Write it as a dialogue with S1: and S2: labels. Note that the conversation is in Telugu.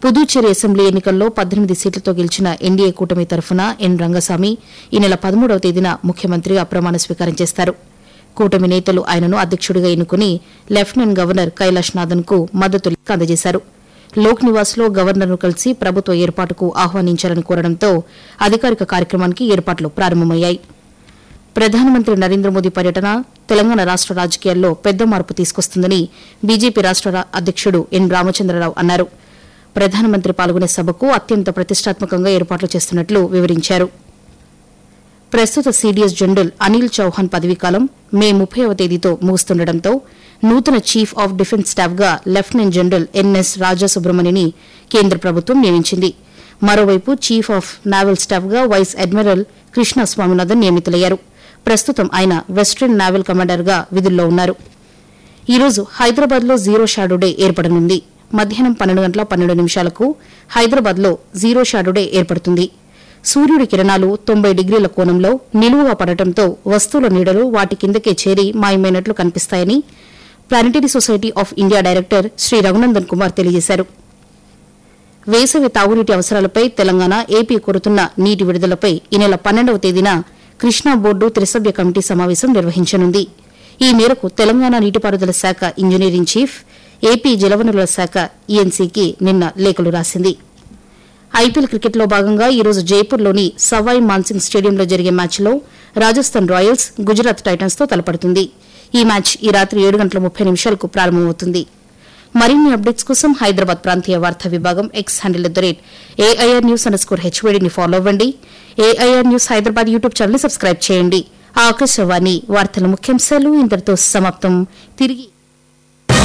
S1: పుదుచ్చేరి అసెంబ్లీ ఎన్నికల్లో పద్దెనిమిది సీట్లతో గెలిచిన ఎన్డీఏ కూటమి తరఫున ఎన్ రంగస్వామి ఈ నెల పదమూడవ తేదీన ముఖ్యమంత్రిగా ప్రమాణ స్వీకారం చేస్తారు కూటమి నేతలు ఆయనను అధ్యక్షుడిగా ఎన్నుకుని లెఫ్టినెంట్ గవర్నర్ కైలాష్ నాథన్ కు మద్దతు లేఖ అందజేశారు లోక్ నివాస్ లో గవర్నర్ను కలిసి ప్రభుత్వ ఏర్పాటుకు ఆహ్వానించాలని కోరడంతో అధికారిక కార్యక్రమానికి ఏర్పాట్లు ప్రారంభమయ్యాయి ప్రధానమంత్రి నరేంద్ర మోదీ పర్యటన తెలంగాణ రాష్ట రాజకీయాల్లో పెద్ద మార్పు తీసుకొస్తుందని బీజేపీ రాష్ట రా- అధ్యక్షుడు ఎన్ రామచంద్రరావు అన్నారు ప్రధానమంత్రి పాల్గొనే సభకు అత్యంత ప్రతిష్టాత్మకంగా ఏర్పాట్లు చేస్తున్నట్లు వివరించారు ప్రస్తుత సీడీఎస్ జనరల్ అనిల్ చౌహాన్ పదవీకాలం మే ముప్పైవ తేదీతో ముగుస్తుండటంతో నూతన చీఫ్ ఆఫ్ డిఫెన్స్ స్టాఫ్ గా లెఫ్టినెంట్ జనరల్ ఎన్ఎస్ రాజా సుబ్రమణిని కేంద్ర ప్రభుత్వం నియమించింది మరోవైపు చీఫ్ ఆఫ్ నావల్ స్టాఫ్ గా వైస్ అడ్మిరల్ కృష్ణ స్వామినాథన్ నియమితులయ్యారు ప్రస్తుతం ఆయన వెస్టర్న్ నావల్ కమాండర్ గా విధుల్లో ఉన్నారు ఈ రోజు హైదరాబాద్ లో జీరో షాడో డే ఏర్పడనుంది మధ్యాహ్నం పన్నెండు గంటల పన్నెండు నిమిషాలకు హైదరాబాద్ లో జీరో షాడో డే ఏర్పడుతుంది సూర్యుడి కిరణాలు తొంభై డిగ్రీల కోణంలో నిలువుగా పడటంతో వస్తువుల నీడలు వాటి కిందకే చేరి మాయమైనట్లు కనిపిస్తాయని planetary society of India director Shri Raghunandan Kumar తెలియజేశారు వేసవి తాగునీటి అవసరాలపై తెలంగాణ ఏపీ కోరుతున్న నీటి విడుదలపై ఈ నెల పన్నెండవ తేదీన కృష్ణా బోర్డు త్రిసభ్య కమిటీ సమావేశం నిర్వహించనుంది ఈ మేరకు తెలంగాణ నీటిపారుదల శాఖ ఇంజనీరింగ్ చీఫ్ ఏపీ జలవనరుల శాఖ ఈఎన్సీకి నిన్న లేఖలు రాసింది ఐపీఎల్ క్రికెట్లో భాగంగా ఈ రోజు జైపూర్లోని సవాయ్ మాన్సింగ్ స్టేడియంలో జరిగే మ్యాచ్లో రాజస్థాన్ రాయల్స్ గుజరాత్ టైటన్స్ తో తలపడుతుంది ఈ మ్యాచ్ ఈ రాత్రి ఏడు గంటల ముప్పై నిమిషాలకు ప్రారంభమవుతుంది మరిన్ని అప్డేట్స్ కోసం హైదరాబాద్ ప్రాంతీయ వార్తా విభాగం X handle at the rate AIR news underscore స్కోర్ హెచ్వేడిని ఫాలో అవ్వండి AIR news Hyderabad YouTube channel subscribe చేయండి ఆకాశవాణి వార్తల ముఖ్యాంశాలు ఇంతటితో సమాప్తం తిరిగి